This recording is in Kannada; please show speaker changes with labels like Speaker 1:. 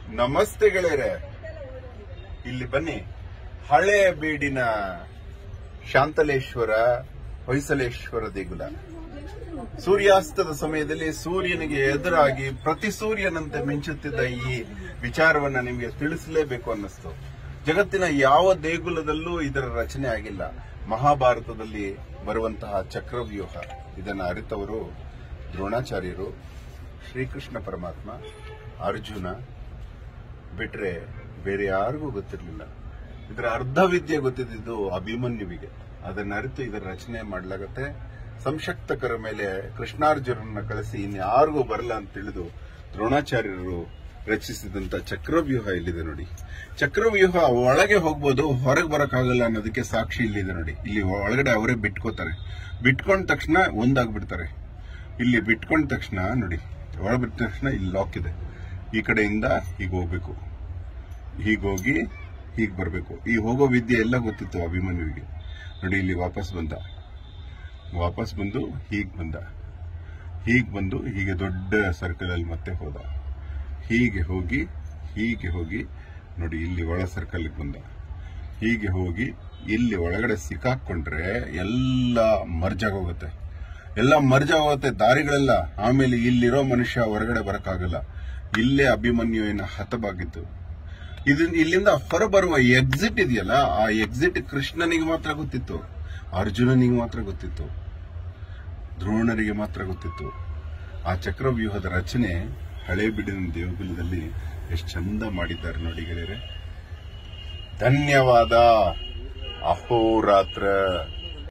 Speaker 1: ನಮಸ್ತೆ ಗೆಳೆಯರೆ ಇಲ್ಲಿ ಬನ್ನಿ ಹಳೆ ಬೀಡಿನ ಶಾಂತಲೇಶ್ವರ ಹೊಯ್ಸಲೇಶ್ವರ ದೇಗುಲ ಸೂರ್ಯಾಸ್ತದ ಸಮಯದಲ್ಲಿ ಸೂರ್ಯನಿಗೆ ಎದುರಾಗಿ ಪ್ರತಿ ಸೂರ್ಯನಂತೆ ಮಿಂಚುತ್ತಿದ್ದ ಈ ವಿಚಾರವನ್ನ ನಿಮಗೆ ತಿಳಿಸಲೇಬೇಕು ಅನ್ನಿಸ್ತು ಜಗತ್ತಿನ ಯಾವ ದೇಗುಲದಲ್ಲೂ ಇದರ ರಚನೆ ಆಗಿಲ್ಲ ಮಹಾಭಾರತದಲ್ಲಿ ಬರುವಂತಹ ಚಕ್ರವ್ಯೂಹ ಇದನ್ನು ಅರಿತವರು ದ್ರೋಣಾಚಾರ್ಯರು ಶ್ರೀಕೃಷ್ಣ ಪರಮಾತ್ಮ ಅರ್ಜುನ ಬಿಟ್ರೆ ಬೇರೆ ಯಾರಿಗೂ ಗೊತ್ತಿರಲಿಲ್ಲ ಇದರ ಅರ್ಧ ವಿದ್ಯೆ ಗೊತ್ತಿದ್ದು ಅಭಿಮನ್ಯುವಿಗೆ ಅದನ್ನ ಅರಿತು ಇದರ ರಚನೆ ಮಾಡಲಾಗತ್ತೆ ಸಂಶಕ್ತಕರ ಮೇಲೆ ಕೃಷ್ಣಾರ್ಜುನನ್ನ ಕಳಿಸಿ ಇನ್ಯಾರಿಗೂ ಬರಲ್ಲ ಅಂತ ತಿಳಿದು ದ್ರೋಣಾಚಾರ್ಯರು ರಚಿಸಿದಂತ ಚಕ್ರವ್ಯೂಹ ಇಲ್ಲಿದೆ ನೋಡಿ ಚಕ್ರವ್ಯೂಹ ಒಳಗೆ ಹೋಗ್ಬೋದು ಹೊರಗೆ ಬರಕ್ಕಾಗಲ್ಲ ಅನ್ನೋದಕ್ಕೆ ಸಾಕ್ಷಿ ಇಲ್ಲಿದೆ ನೋಡಿ ಇಲ್ಲಿ ಒಳಗಡೆ ಅವರೇ ಬಿಟ್ಕೋತಾರೆ ಬಿಟ್ಕೊಂಡ ತಕ್ಷಣ ಒಂದಾಗ್ಬಿಡ್ತಾರೆ ಇಲ್ಲಿ ಬಿಟ್ಕೊಂಡ ತಕ್ಷಣ ನೋಡಿ ಒಳ ಬಿಟ್ಟ ತಕ್ಷಣ ಇಲ್ಲಿ ಲಾಕ್ ಇದೆ ಈ ಕಡೆಯಿಂದ ಹೀಗೆ ಹೋಗ್ಬೇಕು ಹೀಗೋಗಿ ಹೀಗೆ ಬರಬೇಕು ಈ ಹೋಗೋ ವಿದ್ಯೆ ಎಲ್ಲ ಗೊತ್ತಿತ್ತು ಅಭಿಮನ್ಯುವಿಗೆ ನೋಡಿ ಇಲ್ಲಿ ವಾಪಸ್ ಬಂದ ವಾಪಸ್ ಬಂದು ಹೀಗೆ ಬಂದ ಹೀಗೆ ಬಂದು ಹೀಗೆ ದೊಡ್ಡ ಸರ್ಕಲ್ ಅಲ್ಲಿ ಮತ್ತೆ ಹೋದ ಹೀಗೆ ಹೋಗಿ ಹೀಗೆ ಹೋಗಿ ನೋಡಿ ಇಲ್ಲಿ ಒಳ ಸರ್ಕಲ್ ಬಂದ ಹೀಗೆ ಹೋಗಿ ಇಲ್ಲಿ ಒಳಗಡೆ ಸಿಕ್ಕಾಕೊಂಡ್ರೆ ಎಲ್ಲ ಮರ್ಜ್ ಆಗೋಗುತ್ತೆ ಎಲ್ಲ ಮರ್ಜ್ ಆಗೋಗುತ್ತೆ ದಾರಿಗಳೆಲ್ಲ ಆಮೇಲೆ ಇಲ್ಲಿರೋ ಮನುಷ್ಯ ಹೊರಗಡೆ ಬರಕ್ಕಾಗಲ್ಲ ಇಲ್ಲೇ ಅಭಿಮನ್ಯುವಿನ ಹತಬಾಗಿತ್ತು ಇದನ್ನ ಇಲ್ಲಿಂದ ಹೊರಬರುವ ಎಕ್ಸಿಟ್ ಇದೆಯಲ್ಲ ಆ ಎಕ್ಸಿಟ್ ಕೃಷ್ಣನಿಗೆ ಮಾತ್ರ ಗೊತ್ತಿತ್ತು ಅರ್ಜುನನಿಗೆ ಮಾತ್ರ ಗೊತ್ತಿತ್ತು ದ್ರೋಣರಿಗೆ ಮಾತ್ರ ಗೊತ್ತಿತ್ತು ಆ ಚಕ್ರವ್ಯೂಹದ ರಚನೆ ಹಳೆ ಬಿಡಿನ ದೇವಗುಲದಲ್ಲಿ ಎಷ್ಟು ಚಂದ ಮಾಡಿದ್ದಾರೆ ನೋಡಿ ಗೆಳೆಯರೆ ಧನ್ಯವಾದ ಅಹೋರಾತ್ರ